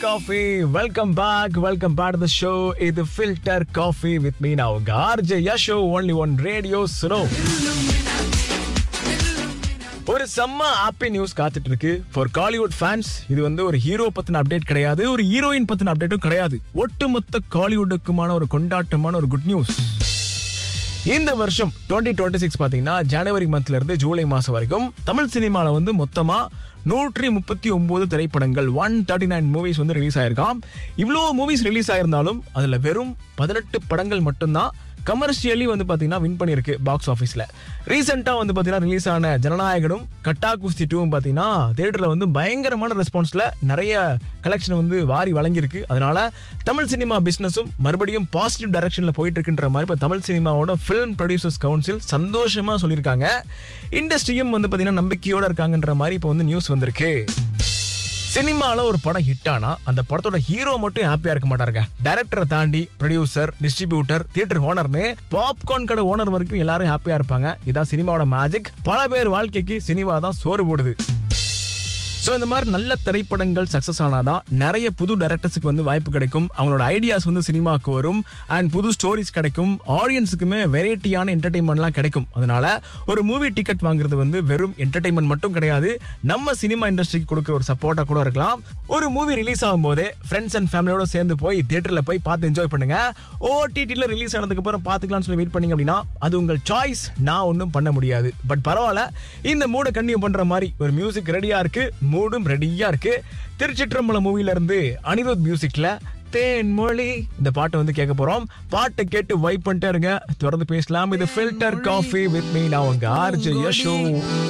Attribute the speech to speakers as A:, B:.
A: coffee welcome back welcome back the show இது filter coffee with me நான் உங்க RJ Yasho only one radio Suno ஒரு செம்ம ஹாப்பி நியூஸ் காத்துட்டு இருக்கு ஃபார் காலிவுட் ஃபேன்ஸ் இது வந்து ஒரு ஹீரோ பத்தின அப்டேட் கிடையாது ஒரு ஹீரோயின் பத்தின அப்டேட்டும் கிடையாது ஒட்டுமொத்த காலிவுட்டுக்குமான ஒரு கொண்டாட்டமான ஒரு குட் நியூஸ் இந்த வருஷம் டுவெண்ட்டி டுவெண்ட்டி சிக்ஸ் பார்த்தீங்கன்னா ஜனவரி மந்த்ல இருந்து ஜூலை மாசம் வரைக்கும் தமிழ் சினிமாவில் வந்து மொத்தமா நூற்றி முப்பத்தி ஒன்பது திரைப்படங்கள் ஒன் தேர்ட்டி நைன் மூவிஸ் வந்து ரிலீஸ் ஆயிருக்காம் இவ்வளோ மூவிஸ் ரிலீஸ் ஆயிருந்தாலும் அதுல வெறும் பதினெட்டு படங்கள் மட்டும்தான் கமர்ஷியலி வந்து பாத்தீங்கன்னா வின் பண்ணியிருக்கு பாக்ஸ் ஆஃபீஸ்ல ரீசெண்டா வந்து பாத்தீங்கன்னா ரிலீஸ் ஆன ஜனநாயகனும் கட்டா குஸ்தி டூவும் பாத்தீங்கன்னா தியேட்டர்ல வந்து பயங்கரமான ரெஸ்பான்ஸ்ல நிறைய கலெக்ஷன் வந்து வாரி வழங்கியிருக்கு அதனால தமிழ் சினிமா பிசினஸும் மறுபடியும் பாசிட்டிவ் டைரக்ஷன்ல போயிட்டு இருக்குன்ற மாதிரி இப்போ தமிழ் சினிமாவோட ஃபிலிம் ப்ரொடியூசர்ஸ் கவுன்சில் சந்தோஷமா சொல்லியிருக்காங்க இண்டஸ்ட்ரியும் வந்து பாத்தீங்கன்னா நம்பிக்கையோட இருக்காங்கன்ற மாதிரி இப்போ வந்து நியூஸ் வந்திருக்கு சினிமால ஒரு படம் ஹிட் ஆனா அந்த படத்தோட ஹீரோ மட்டும் ஹாப்பியா இருக்க மாட்டாருங்க டைரக்டரை தாண்டி ப்ரொடியூசர் டிஸ்ட்ரிபியூட்டர் தியேட்டர் ஓனர்னு பாப்கார்ன் கடை ஓனர் வரைக்கும் எல்லாரும் ஹாப்பியா இருப்பாங்க இதான் சினிமாவோட மேஜிக் பல பேர் வாழ்க்கைக்கு சினிமா தான் சோறு போடுது ஸோ இந்த மாதிரி நல்ல திரைப்படங்கள் சக்ஸஸ் ஆனாதான் நிறைய புது டைரக்டர்ஸுக்கு வந்து வாய்ப்பு கிடைக்கும் அவங்களோட ஐடியாஸ் வந்து சினிமாவுக்கு வரும் அண்ட் புது ஸ்டோரிஸ் கிடைக்கும் ஆடியன்ஸுக்குமே வெரைட்டியான என்டர்டைன்மெண்ட்லாம் கிடைக்கும் அதனால ஒரு மூவி டிக்கெட் வாங்குறது வந்து வெறும் என்டர்டைன்மெண்ட் மட்டும் கிடையாது நம்ம சினிமா இண்டஸ்ட்ரிக்கு கொடுக்குற ஒரு சப்போர்ட்டா கூட இருக்கலாம் ஒரு மூவி ரிலீஸ் ஆகும் போதே ஃப்ரெண்ட்ஸ் அண்ட் ஃபேமிலியோட சேர்ந்து போய் தியேட்டர்ல போய் பார்த்து என்ஜாய் பண்ணுங்க ஓடிடியில் ரிலீஸ் ஆனதுக்கு அப்புறம் பார்த்துக்கலாம்னு சொல்லி வெயிட் பண்ணீங்க அப்படின்னா அது உங்கள் சாய்ஸ் நான் ஒன்றும் பண்ண முடியாது பட் பரவாயில்ல இந்த மூடை கண்டினியூ பண்ற மாதிரி ஒரு மியூசிக் ரெடியா இருக்கு மூடும் ரெடியா இருக்கு திருச்சிற்றம்பலம் மூவில இருந்து அனிருத் மியூசிக்ல தேன்மொழி இந்த பாட்டை வந்து கேட்க போறோம் பாட்டை கேட்டு வைப் பண்ணிட்டே இருங்க தொடர்ந்து பேசலாம் இது ஃபில்டர் காஃபி வித் மீ நான் உங்க ஆர்ஜே யஷோ